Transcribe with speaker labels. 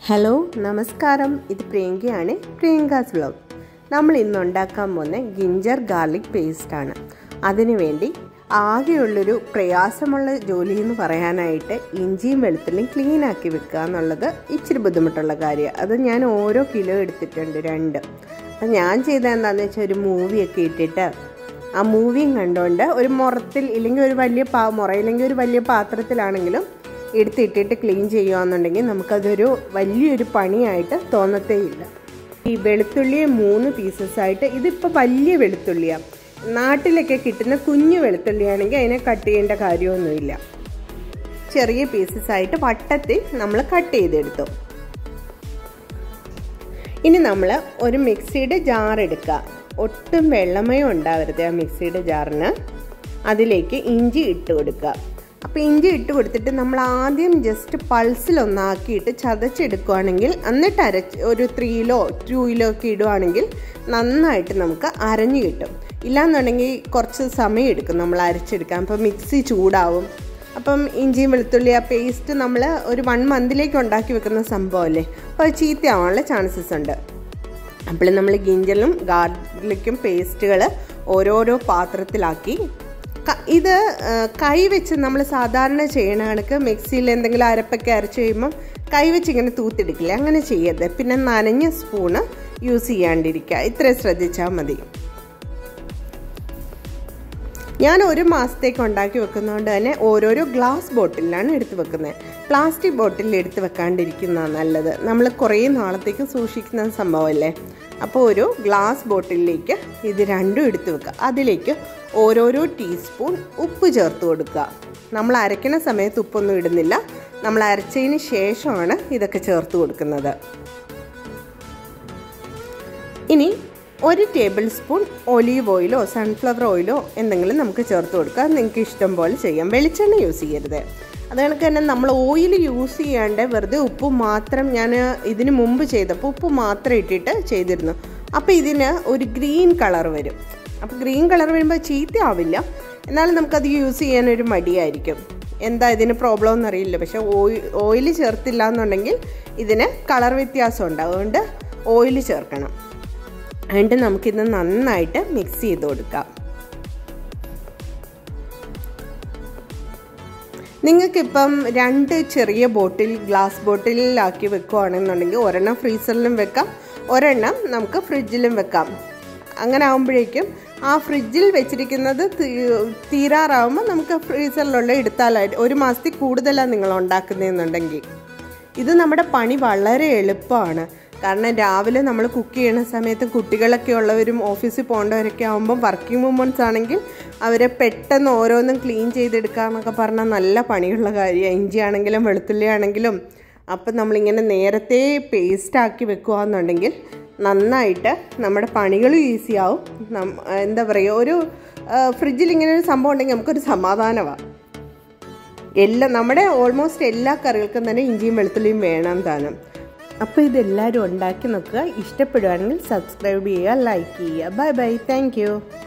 Speaker 1: hello നമസ്കാരം ഇത് പ്രിയങ്കയാണ് പ്രിയങ്കാസ് vlog നമ്മൾ ഇന്ന് ഉണ്ടാക്കാൻ പോകുന്ന ഗിഞ്ചർ ഗാർലിക് പേസ്റ്റാണ് അതിനുവേണ്ടി ആകെയുള്ളൊരു പ്രയാസമുള്ള ജോലി എന്ന് പറയാനായിട്ട് ഇഞ്ചിയും വെളുത്തുള്ളിയും ക്ലീൻ ആക്കി വെക്കുക എന്നുള്ളത് ഇച്ചിരി ബുദ്ധിമുട്ടുള്ള കാര്യമാണ് അത് ഞാൻ ഓരോ കിലോ എടുത്തിട്ടുണ്ട് രണ്ട് അപ്പം ഞാൻ ചെയ്ത എന്താണെന്ന് വെച്ചാൽ ഒരു മൂവിയൊക്കെ ഇട്ടിട്ട് ആ മൂവിയും കണ്ടുകൊണ്ട് ഒരു മുറത്തിൽ ഇല്ലെങ്കിൽ ഒരു വലിയ പാ മുറയില്ലെങ്കിൽ ഒരു വലിയ പാത്രത്തിലാണെങ്കിലും എടുത്തിട്ടിട്ട് ക്ലീൻ ചെയ്യുകയെന്നുണ്ടെങ്കിൽ നമുക്കതൊരു വലിയൊരു പണിയായിട്ട് തോന്നത്തേയില്ല ഈ വെളുത്തുള്ളിയെ മൂന്ന് പീസസ് ആയിട്ട് ഇതിപ്പോൾ വലിയ വെളുത്തുള്ളിയാണ് നാട്ടിലൊക്കെ കിട്ടുന്ന കുഞ്ഞു വെളുത്തുള്ളിയാണെങ്കിൽ അതിനെ കട്ട് ചെയ്യേണ്ട കാര്യമൊന്നുമില്ല ചെറിയ പീസസ് ആയിട്ട് വട്ടത്തിൽ നമ്മൾ കട്ട് ചെയ്തെടുത്തു ഇനി നമ്മൾ ഒരു മിക്സിയുടെ ജാർ എടുക്കുക ഒട്ടും വെള്ളമയം ഉണ്ടാവരുത് ആ മിക്സിയുടെ ജാറിന് അതിലേക്ക് ഇഞ്ചി ഇട്ട് കൊടുക്കുക അപ്പോൾ ഇഞ്ചി ഇട്ട് കൊടുത്തിട്ട് നമ്മൾ ആദ്യം ജസ്റ്റ് പൾസിലൊന്നാക്കിയിട്ട് ചതച്ചെടുക്കുകയാണെങ്കിൽ എന്നിട്ട് അരച്ച് ഒരു ത്രീയിലോ ടൂയിലോ ഒക്കെ ഇടുവാണെങ്കിൽ നന്നായിട്ട് നമുക്ക് അരഞ്ഞു കിട്ടും ഇല്ലാന്നുണ്ടെങ്കിൽ കുറച്ച് സമയം എടുക്കും നമ്മൾ അരച്ചെടുക്കാൻ അപ്പോൾ മിക്സി ചൂടാവും അപ്പം ഇഞ്ചിയും വെളുത്തുള്ളി ആ പേസ്റ്റ് നമ്മൾ ഒരു വൺ മന്തിലേക്ക് ഉണ്ടാക്കി വെക്കുന്ന സംഭവമല്ലേ അപ്പോൾ അത് ചീത്തയാവാനുള്ള ചാൻസസ് ഉണ്ട് അപ്പോൾ നമ്മൾ ഗിഞ്ചലും ഗാർലിക്കും പേസ്റ്റുകൾ ഓരോരോ പാത്രത്തിലാക്കി ഇത് കൈ വെച്ച് നമ്മൾ സാധാരണ ചെയ്യണ കണക്ക് മിക്സിയിൽ എന്തെങ്കിലും അരപ്പൊക്കെ അരച്ച് കഴിയുമ്പം കൈ വെച്ച് ഇങ്ങനെ തൂത്തെടുക്കില്ല അങ്ങനെ ചെയ്യരുത് പിന്നെ നനഞ്ഞ സ്പൂണ് യൂസ് ചെയ്യാണ്ടിരിക്കുക ഇത്രയും ശ്രദ്ധിച്ചാൽ മതി ഞാൻ ഒരു മാസത്തേക്ക് ഉണ്ടാക്കി വെക്കുന്നതുകൊണ്ട് തന്നെ ഓരോരോ ഗ്ലാസ് ബോട്ടിലാണ് എടുത്ത് വെക്കുന്നത് പ്ലാസ്റ്റിക് ബോട്ടിൽ എടുത്ത് വെക്കാണ്ടിരിക്കുന്നതാണ് നല്ലത് നമ്മൾ കുറേ നാളത്തേക്ക് സൂക്ഷിക്കുന്ന സംഭവമല്ലേ അപ്പോൾ ഒരു ഗ്ലാസ് ബോട്ടിലേക്ക് ഇത് രണ്ടും എടുത്ത് വെക്കുക അതിലേക്ക് ഓരോരോ ടീസ്പൂൺ ഉപ്പ് ചേർത്ത് കൊടുക്കുക നമ്മൾ അരയ്ക്കുന്ന സമയത്ത് ഉപ്പൊന്നും ഇടുന്നില്ല നമ്മൾ അരച്ചതിന് ശേഷമാണ് ഇതൊക്കെ ചേർത്ത് കൊടുക്കുന്നത് ഇനി ഒരു ടേബിൾ സ്പൂൺ ഒലീവ് ഓയിലോ സൺഫ്ലവർ ഓയിലോ എന്തെങ്കിലും നമുക്ക് ചേർത്ത് കൊടുക്കാം നിങ്ങൾക്ക് ഇഷ്ടം പോലെ ചെയ്യാം വെളിച്ചെണ്ണ യൂസ് ചെയ്യരുത് അത് കണക്ക് തന്നെ നമ്മൾ ഓയിൽ യൂസ് ചെയ്യാണ്ട് വെറുതെ ഉപ്പ് മാത്രം ഞാൻ ഇതിന് മുമ്പ് ചെയ്തപ്പോൾ ഉപ്പ് മാത്രം ഇട്ടിട്ട് ചെയ്തിരുന്നു അപ്പോൾ ഇതിന് ഒരു ഗ്രീൻ കളർ വരും അപ്പോൾ ഗ്രീൻ കളർ വരുമ്പോൾ ചീത്തയാവില്ല എന്നാലും നമുക്കത് യൂസ് ചെയ്യാനൊരു മടിയായിരിക്കും എന്താ ഇതിന് പ്രോബ്ലം എന്നറിയില്ല പക്ഷേ ഓയിൽ ഓയിൽ ചേർത്തില്ല എന്നുണ്ടെങ്കിൽ ഇതിന് കളർ വ്യത്യാസം ഉണ്ട് അതുകൊണ്ട് ഓയിൽ ചേർക്കണം എന്നിട്ട് നമുക്കിത് നന്നായിട്ട് മിക്സ് ചെയ്ത് കൊടുക്കാം നിങ്ങൾക്കിപ്പം രണ്ട് ചെറിയ ബോട്ടിൽ ഗ്ലാസ് ബോട്ടിലാക്കി വെക്കുകയാണെന്നുണ്ടെങ്കിൽ ഒരെണ്ണം ഫ്രീസറിലും വെക്കാം ഒരെണ്ണം നമുക്ക് ഫ്രിഡ്ജിലും വെക്കാം അങ്ങനെ ആകുമ്പോഴേക്കും ആ ഫ്രിഡ്ജിൽ വെച്ചിരിക്കുന്നത് തീരാറാവുമ്പോൾ നമുക്ക് ഫ്രീസറിലുള്ള എടുത്താലായിട്ട് ഒരു മാസത്തിൽ കൂടുതലാണ് നിങ്ങൾ ഉണ്ടാക്കുന്നതെന്നുണ്ടെങ്കിൽ ഇത് നമ്മുടെ പണി വളരെ എളുപ്പമാണ് കാരണം രാവിലെ നമ്മൾ കുക്ക് ചെയ്യുന്ന സമയത്ത് കുട്ടികളൊക്കെ ഉള്ളവരും ഓഫീസിൽ പോകേണ്ടവരൊക്കെ ആകുമ്പോൾ വർക്കിംഗ് വുമൻസ് ആണെങ്കിൽ അവരെ പെട്ടെന്ന് ഓരോന്നും ക്ലീൻ ചെയ്തെടുക്കുക എന്നൊക്കെ പറഞ്ഞാൽ നല്ല പണിയുള്ള കാര്യമാണ് ഇഞ്ചി ആണെങ്കിലും വെളുത്തുള്ളി ആണെങ്കിലും അപ്പം നമ്മളിങ്ങനെ നേരത്തെ പേസ്റ്റാക്കി വെക്കുകയെന്നുണ്ടെങ്കിൽ നന്നായിട്ട് നമ്മുടെ പണികളും ഈസിയാവും എന്താ പറയുക ഒരു ഫ്രിഡ്ജിൽ ഇങ്ങനെ ഒരു സംഭവം ഉണ്ടെങ്കിൽ നമുക്കൊരു സമാധാനമാണ് എല്ലാ നമ്മുടെ ഓൾമോസ്റ്റ് എല്ലാ കറികൾക്കും തന്നെ ഇഞ്ചിയും വെളുത്തുള്ളിയും വേണം താനും അപ്പോൾ ഇതെല്ലാവരും ഉണ്ടാക്കി നോക്കുക ഇഷ്ടപ്പെടുകയാണെങ്കിൽ സബ്സ്ക്രൈബ് ചെയ്യുക ലൈക്ക് ചെയ്യുക ബൈ ബൈ താങ്ക്